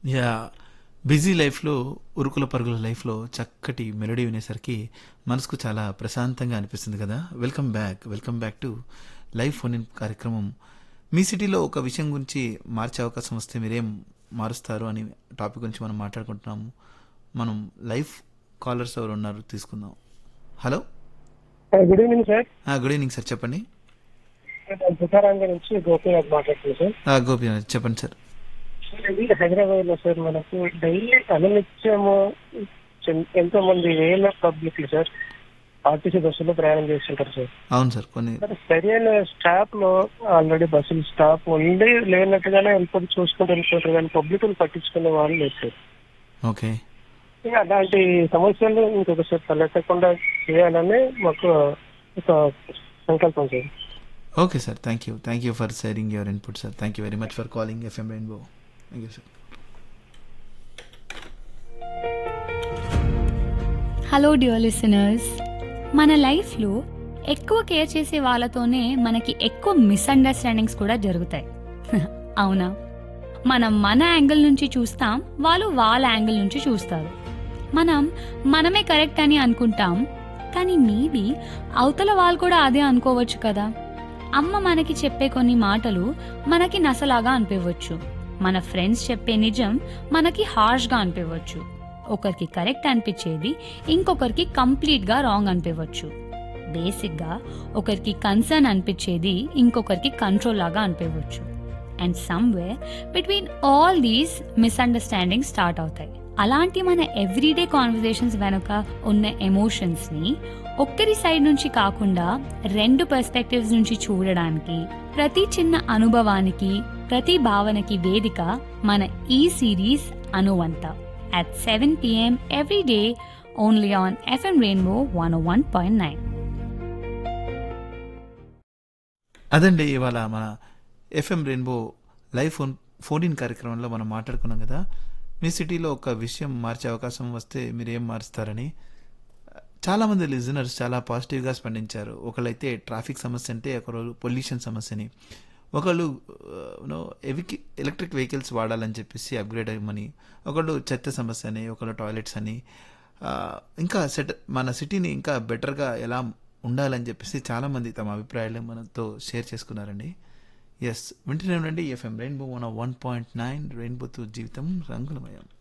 Yeah busy లైఫ్లో ఉరుకుల పరుగుల లైఫ్లో చక్కటి మెలడీ వినేసరికి మనసుకు చాలా ప్రశాంతంగా అనిపిస్తుంది కదా welcome back welcome back to live phone in కార్యక్రమం మీ సిటీలో ఒక విషయం గురించి మార్చే అవకాశం వస్తే మీరేం మారుస్తారు అని టాపిక్ గురించి మనం మాట్లాడుకుంటున్నాము మనం లైఫ్ కాలర్స్ ఎవరు ఉన్నారు తీసుకుందాం hello good evening sir good evening sir చెప్పండి నేను తుకారాం గారి నుంచి గోపీనాథ్ మాట్లాడుతున్నాను సార్ ఆ, గోపీనాథ్ చెప్పండి సార్ సార్ ఇది హైదరాబాద్ లో సార్ మనకు డైలీ అనునిత్యము చెం- ఎంతో మంది వేల పబ్లిక్ సార్ ఆర్టీసీ బస్సులో ప్రయాణం చేస్తుంటారు సార్ అవును సార్ కొన్ని మరి సరైన స్టాప్ లో ఆల్రెడీ బస్సులు స్టాప్ ఉండి లేనట్టుగానే వెళ్ళిపోయి చూసుకుంటూ వెళ్ళిపోతారు కానీ పబ్లిక్ పట్టించుకునే వాళ్ళు లేదు సార్ ఓకే ఇంకా అలాంటి సమస్యలు ఇంకొకసారి తలెత్తకుండా చేయాలని మాకు ఒక సంకల్పం sir okay sir thank you thank you for sharing your input sir thank you very much for calling FM rainbow thank you sir hello dear listeners మన లైఫ్లో ఎక్కువ కేర్ చేసే వాళ్ళతోనే మనకి ఎక్కువ మిస్అండర్స్టాండింగ్స్ కూడా జరుగుతాయి అవునా మనం మన యాంగిల్ నుంచి చూస్తాం వాళ్ళు వాళ్ళ యాంగిల్ నుంచి చూస్తారు మనం మనమే కరెక్ట్ అని అనుకుంటాం కానీ మేబీ అవతల వాళ్ళు కూడా అదే అనుకోవచ్చు కదా అమ్మ మనకి చెప్పే కొన్ని మాటలు మనకి నసలాగా అనిపించవచ్చు మన ఫ్రెండ్స్ చెప్పే నిజం మనకి హార్ష్గా అనిపించవచ్చు ఒకరికి కరెక్ట్ అనిపించేది ఇంకొకరికి కంప్లీట్గా రాంగ్ అనిపించవచ్చు బేసిక్గా ఒకరికి కన్సర్న్ అనిపించేది ఇంకొకరికి కంట్రోల్ లాగా అనిపించవచ్చు and somewhere between all these misunderstanding start అవుతాయి అలాంటి మన ఎవ్రీడే కాన్వర్జేషన్స్ వెనుక ఉన్న ఎమోషన్స్ని ఒక్కరి సైడ్ నుంచి కాకుండా రెండు పర్స్పెక్టివ్స్ నుంచి చూడడానికి ప్రతి చిన్న అనుభవానికి ప్రతి భావనకి వేదిక మన ఈ సిరీస్ అనువంత at 7 p.m. every day only on FM Rainbow 101.9. అదండి ఇవాళ మన FM rainbow live phone phone in కార్యక్రమంలో మనం మాట్లాడుకున్నాం కదా మీ సిటీలో ఒక విషయం మార్చే అవకాశం వస్తే మీరు ఏం మారుస్తారని చాలామంది లిజనర్స్ చాలా పాజిటివ్గా స్పందించారు ఒకళ్ళైతే ట్రాఫిక్ సమస్య అంటే ఒకరు పొల్యూషన్ సమస్యని ఒకళ్ళు నో ఎవికి ఎలక్ట్రిక్ వెహికల్స్ వాడాలని చెప్పేసి అప్గ్రేడ్ అయ్యమని ఒకళ్ళు చెత్త సమస్య అని ఒకళ్ళు టాయిలెట్స్ అని ఆ, ఇంకా సెట్ మన సిటీని ఇంకా బెటర్గా ఎలా ఉండాలని చెప్పేసి చాలామంది తమ అభిప్రాయాలు మనతో షేర్ చేసుకున్నారండి ఎస్ వింటూనే ఉండండి FM rainbow one one point nine రెయిన్బోతో జీవితం రంగులమయం